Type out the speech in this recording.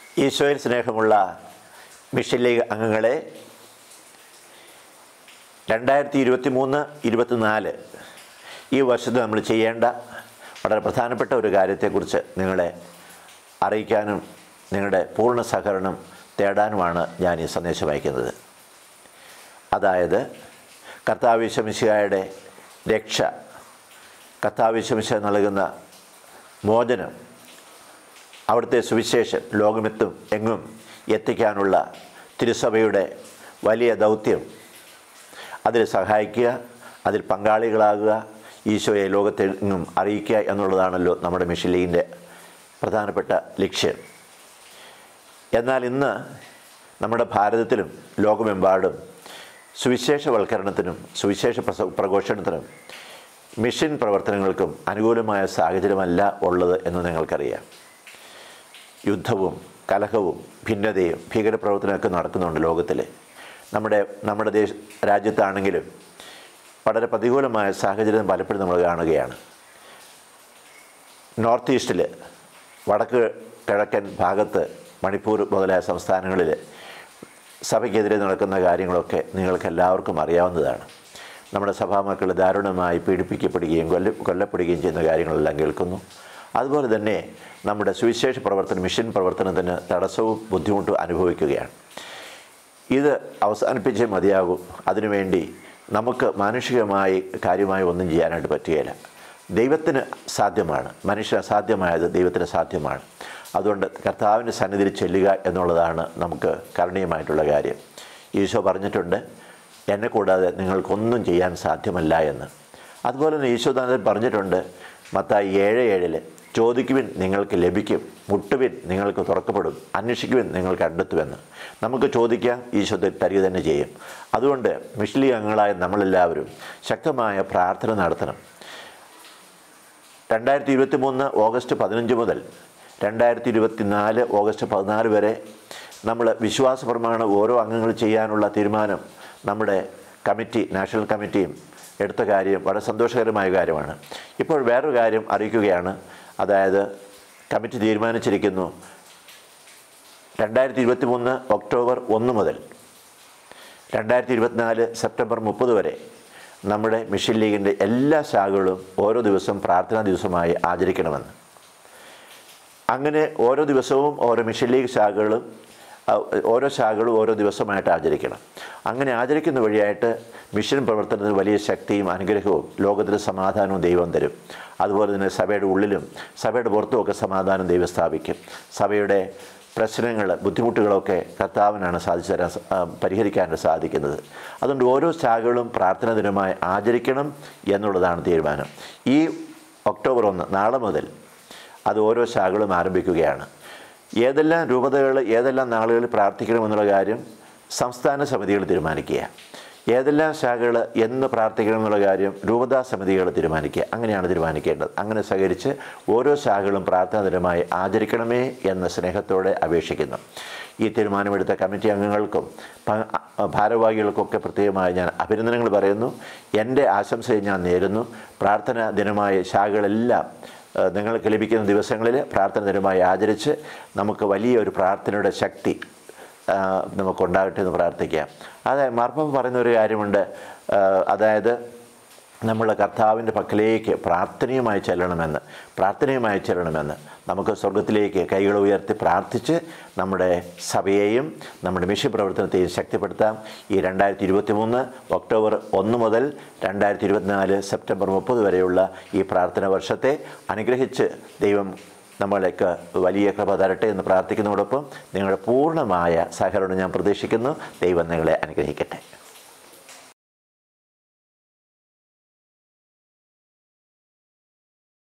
ഈശോയിൽ സ്നേഹമുള്ള mission league അംഗങ്ങളെ രണ്ടായിരത്തി ഇരുപത്തി മൂന്ന് ഇരുപത്തിനാല് ഈ വർഷത്ത് നമ്മൾ ചെയ്യേണ്ട വളരെ പ്രധാനപ്പെട്ട ഒരു കാര്യത്തെക്കുറിച്ച് നിങ്ങളെ അറിയിക്കാനും നിങ്ങളുടെ പൂർണ്ണ സഹകരണം തേടാനുമാണ് ഞാൻ ഈ സന്ദേശം അയക്കുന്നത് അതായത് കർത്താവിശമിശിഹായുടെ രക്ഷ കർത്താവിശമിശ നൽകുന്ന മോചനം അവിടുത്തെ സുവിശേഷം ലോകമെത്തും എങ്ങും എത്തിക്കാനുള്ള തിരുസഭയുടെ വലിയ ദൗത്യം അതിൽ സഹായിക്കുക അതിൽ പങ്കാളികളാകുക ഈശോയെ ലോകത്തെങ്ങും അറിയിക്കുക എന്നുള്ളതാണല്ലോ നമ്മുടെ മിഷൻ ലീഗിൻ്റെ പ്രധാനപ്പെട്ട ലക്ഷ്യം എന്നാൽ ഇന്ന് നമ്മുടെ ഭാരതത്തിലും ലോകമെമ്പാടും സുവിശേഷവൽക്കരണത്തിനും സുവിശേഷ പ്രസ പ്രഘോഷണത്തിനും മിഷൻ പ്രവർത്തനങ്ങൾക്കും അനുകൂലമായ സാഹചര്യമല്ല ഉള്ളത് എന്ന് നിങ്ങൾക്കറിയാം യുദ്ധവും കലഹവും ഭിന്നതയും ഭീകരപ്രവർത്തനമൊക്കെ നടക്കുന്നുണ്ട് ലോകത്തിൽ നമ്മുടെ നമ്മുടെ ദേശ രാജ്യത്താണെങ്കിലും വളരെ പ്രതികൂലമായ സാഹചര്യം പലപ്പോഴും നമ്മൾ കാണുകയാണ് നോർത്ത് ഈസ്റ്റിൽ വടക്ക് കിഴക്കൻ ഭാഗത്ത് മണിപ്പൂർ മുതലായ സംസ്ഥാനങ്ങളിൽ സഭയ്ക്കെതിരെ നടക്കുന്ന കാര്യങ്ങളൊക്കെ നിങ്ങൾക്ക് എല്ലാവർക്കും അറിയാവുന്നതാണ് നമ്മുടെ സഭാമക്കൾ ദാരുണമായി പീഡിപ്പിക്കപ്പെടുകയും കൊല്ല കൊല്ലപ്പെടുകയും ചെയ്യുന്ന കാര്യങ്ങളെല്ലാം കേൾക്കുന്നു അതുപോലെ തന്നെ നമ്മുടെ സുവിശേഷ പ്രവർത്തനം മിഷൻ പ്രവർത്തനത്തിന് തടസ്സവും ബുദ്ധിമുട്ടും അനുഭവിക്കുകയാണ് ഇത് അവസാനിപ്പിച്ചേ മതിയാകും അതിനുവേണ്ടി നമുക്ക് മാനുഷികമായി കാര്യമായി ഒന്നും ചെയ്യാനായിട്ട് പറ്റുകയില്ല ദൈവത്തിന് സാധ്യമാണ് മനുഷ്യന് അസാധ്യമായത് ദൈവത്തിന് സാധ്യമാണ് അതുകൊണ്ട് കർത്താവിൻ്റെ സന്നിധിയിൽ ചെല്ലുക എന്നുള്ളതാണ് നമുക്ക് കരണീയമായിട്ടുള്ള കാര്യം ഈശോ പറഞ്ഞിട്ടുണ്ട് എന്നെ കൂടാതെ നിങ്ങൾക്കൊന്നും ചെയ്യാൻ സാധ്യമല്ല എന്ന് അതുപോലെ തന്നെ ഈശോദാനൻ പറഞ്ഞിട്ടുണ്ട് മത്തായി ഏഴ് ഏഴില് ചോദിക്കുവിൻ നിങ്ങൾക്ക് ലഭിക്കും മുട്ടുവിൻ നിങ്ങൾക്ക് തുറക്കപ്പെടും അന്വേഷിക്കുവിൻ നിങ്ങൾ കണ്ടെത്തുമെന്ന് നമുക്ക് ചോദിക്കാം ഈശോ തരിക തന്നെ ചെയ്യും അതുകൊണ്ട് മിഷ്ലി അംഗങ്ങളായ നമ്മളെല്ലാവരും ശക്തമായ പ്രാർത്ഥന നടത്തണം രണ്ടായിരത്തി ഇരുപത്തി മൂന്ന് ഓഗസ്റ്റ് പതിനഞ്ച് മുതൽ രണ്ടായിരത്തി ഇരുപത്തി നാല് ഓഗസ്റ്റ് പതിനാല് വരെ നമ്മൾ വിശ്വാസ പ്രമാണം ഓരോ അംഗങ്ങൾ ചെയ്യാനുള്ള തീരുമാനം നമ്മുടെ കമ്മിറ്റി നാഷണൽ കമ്മിറ്റിയും എടുത്ത കാര്യം വളരെ സന്തോഷകരമായ കാര്യമാണ് ഇപ്പോൾ വേറൊരു കാര്യം അറിയിക്കുകയാണ് അതായത് കമ്മിറ്റി തീരുമാനിച്ചിരിക്കുന്നു രണ്ടായിരത്തി ഇരുപത്തി മൂന്ന് ഒക്ടോബർ ഒന്ന് മുതൽ രണ്ടായിരത്തി ഇരുപത്തിനാല് സെപ്റ്റംബർ മുപ്പത് വരെ നമ്മുടെ മിഷൻ ലീഗിൻ്റെ എല്ലാ ശാഖകളും ഓരോ ദിവസവും പ്രാർത്ഥനാ ദിവസമായി ആചരിക്കണമെന്ന് അങ്ങനെ ഓരോ ദിവസവും ഓരോ മിഷൻ ലീഗ് ശാഖകളും ഓരോ ശാഖകളും ഓരോ ദിവസമായിട്ട് ആചരിക്കണം അങ്ങനെ ആചരിക്കുന്ന വഴിയായിട്ട് മിഷൻ പ്രവർത്തനത്തിന് വലിയ ശക്തിയും അനുഗ്രഹവും ലോകത്തിന് സമാധാനവും ദൈവം തരും അതുപോലെ തന്നെ സഭയുടെ ഉള്ളിലും സഭയുടെ പുറത്തുമൊക്കെ സമാധാനം ദൈവം സ്ഥാപിക്കും സഭയുടെ പ്രശ്നങ്ങൾ ബുദ്ധിമുട്ടുകളൊക്കെ കർത്താവിനാണ് സാധിച്ചു തരാൻ പരിഹരിക്കാനായിട്ട് സാധിക്കുന്നത് അതുകൊണ്ട് ഓരോ ശാഖകളും പ്രാർത്ഥന ദിനമായി ആചരിക്കണം എന്നുള്ളതാണ് തീരുമാനം ഈ ഒക്ടോബർ ഒന്ന് നാളെ മുതൽ അത് ഓരോ ശാഖകളും ആരംഭിക്കുകയാണ് ഏതെല്ലാം രൂപതകൾ ഏതെല്ലാം നാളുകളിൽ പ്രാർത്ഥിക്കണമെന്നുള്ള കാര്യം സംസ്ഥാന സമിതികൾ തീരുമാനിക്കുക ഏതെല്ലാം ശാഖകൾ എന്ന് പ്രാർത്ഥിക്കണം എന്നുള്ള കാര്യം രൂപതാ സമിതികൾ തീരുമാനിക്കുക അങ്ങനെയാണ് തീരുമാനിക്കേണ്ടത് അങ്ങനെ സഹകരിച്ച് ഓരോ ശാഖകളും പ്രാർത്ഥനാ ദിനമായി ആചരിക്കണമേ എന്ന സ്നേഹത്തോടെ അപേക്ഷിക്കുന്നു ഈ തീരുമാനമെടുത്ത കമ്മിറ്റി അംഗങ്ങൾക്കും ഭാരവാഹികൾക്കൊക്കെ പ്രത്യേകമായി ഞാൻ അഭിനന്ദനങ്ങൾ പറയുന്നു എൻ്റെ ആശംസയെ ഞാൻ നേരുന്നു പ്രാർത്ഥനാ ദിനമായ ശാഖകളെല്ലാം നിങ്ങൾക്ക് ലഭിക്കുന്ന ദിവസങ്ങളിൽ പ്രാർത്ഥന ദിനമായി ആചരിച്ച് നമുക്ക് വലിയൊരു പ്രാർത്ഥനയുടെ ശക്തി നമുക്കുണ്ടാകട്ടെ എന്ന് പ്രാർത്ഥിക്കാം അതായത് മാർപ്പാപ്പ പറയുന്ന ഒരു കാര്യമുണ്ട് അതായത് നമ്മൾ കർത്താവിൻ്റെ പക്കലേക്ക് പ്രാർത്ഥനയുമായി ചെല്ലണമെന്ന് പ്രാർത്ഥനയുമായി ചെല്ലണമെന്ന് നമുക്ക് സ്വർഗത്തിലേക്ക് കൈകൾ ഉയർത്തി പ്രാർത്ഥിച്ച് നമ്മുടെ സഭയെയും നമ്മുടെ മിഷൻ പ്രവർത്തനത്തെയും ശക്തിപ്പെടുത്താം ഈ രണ്ടായിരത്തി ഇരുപത്തി മൂന്ന് ഒക്ടോബർ ഒന്ന് മുതൽ രണ്ടായിരത്തി ഇരുപത്തിനാല് സെപ്റ്റംബർ മുപ്പത് വരെയുള്ള ഈ പ്രാർത്ഥന വർഷത്തെ അനുഗ്രഹിച്ച് ദൈവം നമ്മളേക്ക് വലിയ കൃപ തരട്ടെ എന്ന് പ്രാർത്ഥിക്കുന്നതോടൊപ്പം നിങ്ങളുടെ പൂർണ്ണമായ സഹകരണം ഞാൻ പ്രതീക്ഷിക്കുന്നു ദൈവം നിങ്ങളെ അനുഗ്രഹിക്കട്ടെ